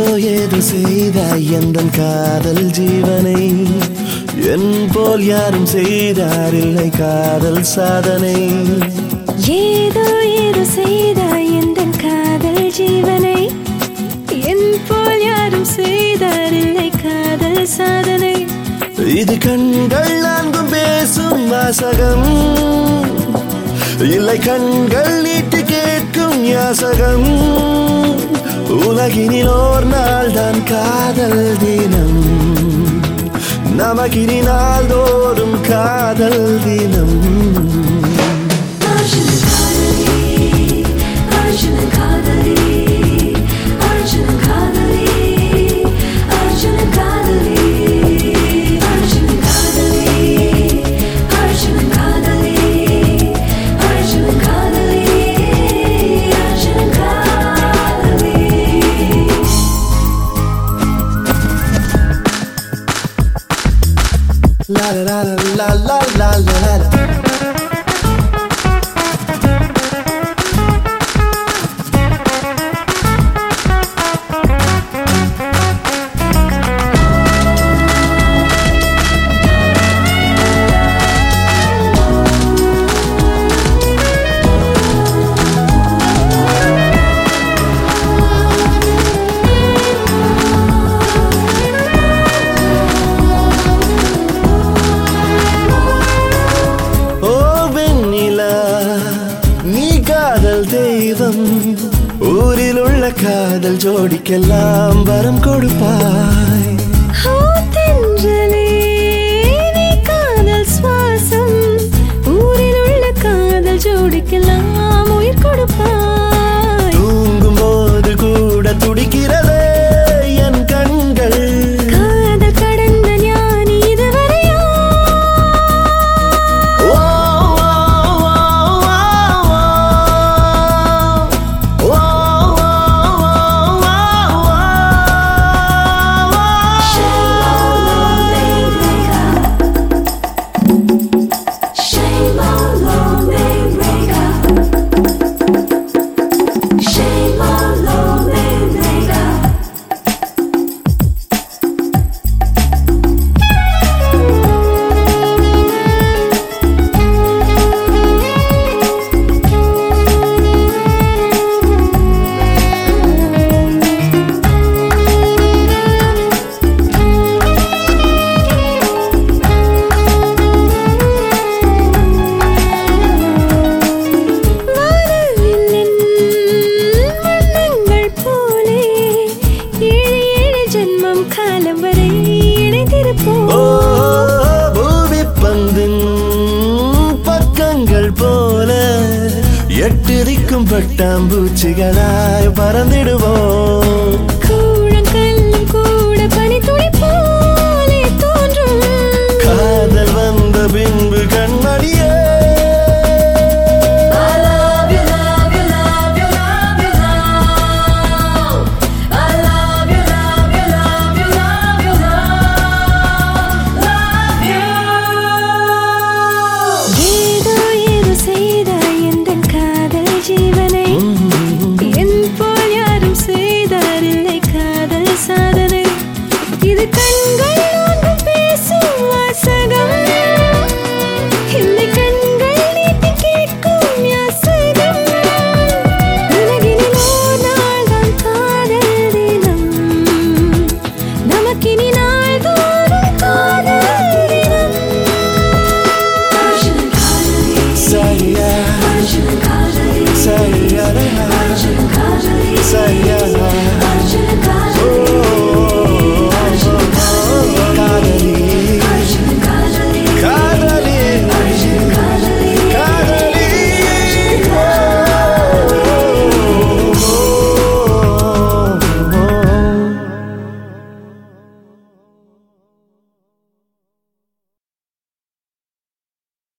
ஏதோ ஏதோ செய்தாய் எந்த காதல் ஜீவனை என் போல் யாரும் செய்தாரில்லை காதல் சாதனை ஏதோ ஏதோ செய்தாய் எந்தன் காதல் ஜீவனை என் போல் யாரும் செய்தாரில்லை காதல் சாதனை இது கண்கள் நான்கும் பேசும் வாசகம் இல்லை கண்கள் நீட்டு கேட்கும் யாசகம் உலகினில் ஓர் நாள் தான் காதல் தினம் நமக்கினி நாள்தோறும் காதல் தினம் அர்ஜுனன் காதலி அர்ஜுனன் காதலி அர்ஜுனன் காதலி அர்ஜுனன் காதலி அர்ஜுனன் காதலி அர்ஜுனன் காதலி அர்ஜுனன் காதலி அர்ஜுனன் காதலி La la la la la la la la la. ஓ வெண்ணிலா நீ காதல் தெய்வம் ஊரில் உள்ள காதல் ஜோடிக்கெல்லாம் வரம் கொடுப்பாய் ஓ தென்றலே நீ காதல் சுவாசம் ஊரில் உள்ள காதல் ஜோடிக்கெல்லாம் உயிர் கொடுப்பாய் தூங்கும் போது கூட துடிக்கிறதே என் கண்கள் காதல் கடந்த ஞானி இதுவரையா ஓ, ஓ, ஓ, ஓ, ஓ, ஓ, ஓ, ஓ, வானவில்லின் வண்ணங்கள் போலே ஏழு ஏழு ஜென்மம் காலம் வரை இணைந்திருப்போம் ஓ பூமி பந்தின் பக்கங்கள் போல எட்டு திக்கும் பட்டாம்பூச்சிகளாய் பறந்திடுவோம் கூழங்கல்லும் கூட பனித்துளி போலே தோன்றும் காதல் வந்த பின்பு கண்மணியே